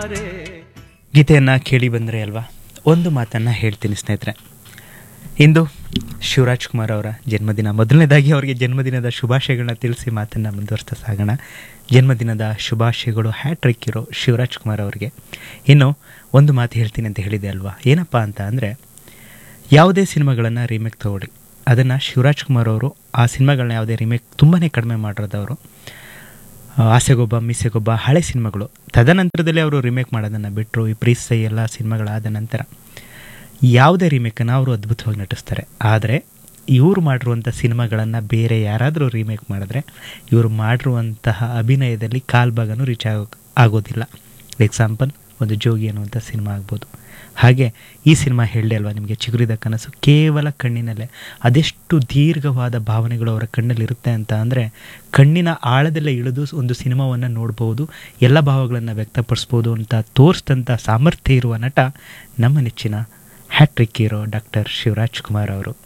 ಗೀತೆಯನ್ನು ಕೇಳಿ ಬಂದರೆ ಅಲ್ವಾ ಒಂದು ಮಾತನ್ನು ಹೇಳ್ತೀನಿ ಸ್ನೇಹಿತರೆ ಇಂದು ಶಿವರಾಜ್ ಕುಮಾರ್ ಅವರ ಜನ್ಮದಿನ ಮೊದಲನೇದಾಗಿ ಅವರಿಗೆ ಜನ್ಮದಿನದ ಶುಭಾಶಯಗಳನ್ನ ತಿಳಿಸಿ ಮಾತನ್ನು ಮುಂದುವರಿಸ್ತಾ ಸಾಗೋಣ ಜನ್ಮದಿನದ ಶುಭಾಶಯಗಳು ಹ್ಯಾಟ್ರಿಕ್ ಇರೋ ಶಿವರಾಜ್ ಕುಮಾರ್ ಅವರಿಗೆ ಇನ್ನು ಒಂದು ಮಾತು ಹೇಳ್ತೀನಿ ಅಂತ ಹೇಳಿದೆ ಅಲ್ವಾ ಏನಪ್ಪ ಅಂತ ಅಂದರೆ ಯಾವುದೇ ಸಿನಿಮಾಗಳನ್ನು ರೀಮೇಕ್ ತಗೊಳ್ಳಿ ಅದನ್ನು ಶಿವರಾಜ್ ಕುಮಾರ್ ಅವರು ಆ ಸಿನಿಮಾಗಳನ್ನ ಯಾವುದೇ ರೀಮೇಕ್ ತುಂಬಾ ಕಡಿಮೆ ಮಾಡಿರೋದವರು ಆ, ಆಸೆಗೊಬ್ಬ ಮೀಸೆಗೊಬ್ಬ ಹಳೆ ಸಿನಿಮಾಗಳು ತದನಂತರದಲ್ಲಿ ಅವರು ರಿಮೇಕ್ ಮಾಡೋದನ್ನು ಬಿಟ್ಟರು ಈ ಪ್ರೀಸೈ ಎಲ್ಲ ಸಿನಿಮಾಗಳಾದ ನಂತರ ಯಾವುದೇ ರಿಮೇಕನ್ನು ಅವರು ಅದ್ಭುತವಾಗಿ ನಟಿಸ್ತಾರೆ ಆದರೆ ಇವರು ಮಾಡಿರುವಂಥ ಸಿನಿಮಾಗಳನ್ನು ಬೇರೆ ಯಾರಾದರೂ ರೀಮೇಕ್ ಮಾಡಿದ್ರೆ ಇವರು ಮಾಡಿರುವಂತಹ ಅಭಿನಯದಲ್ಲಿ ಕಾಲು ಭಾಗನೂ ರೀಚ್ ಆಗೋ ಆಗೋದಿಲ್ಲ ಎಕ್ಸಾಂಪಲ್ ಒಂದು ಜೋಗಿ ಅನ್ನುವಂಥ ಸಿನಿಮಾ ಆಗ್ಬೋದು ಹಾಗೆ ಈ ಸಿನಿಮಾ ಹೇಳಿದೆ ಅಲ್ವಾ ನಿಮಗೆ ಚಿಗುರಿದ ಕನಸು ಕೇವಲ ಕಣ್ಣಿನಲ್ಲೇ ಅದೆಷ್ಟು ದೀರ್ಘವಾದ ಭಾವನೆಗಳು ಅವರ ಕಣ್ಣಲ್ಲಿರುತ್ತೆ ಅಂತ ಅಂದರೆ ಕಣ್ಣಿನ ಆಳದಲ್ಲೇ ಇಳಿದು ಒಂದು ಸಿನಿಮಾವನ್ನು ನೋಡ್ಬೋದು ಎಲ್ಲ ಭಾವಗಳನ್ನು ವ್ಯಕ್ತಪಡಿಸ್ಬೋದು ಅಂತ ತೋರಿಸಿದಂಥ ಸಾಮರ್ಥ್ಯ ಇರುವ ನಟ ನಮ್ಮ ನೆಚ್ಚಿನ hat-trick hero doctor Shivaraj Kumar ಅವರು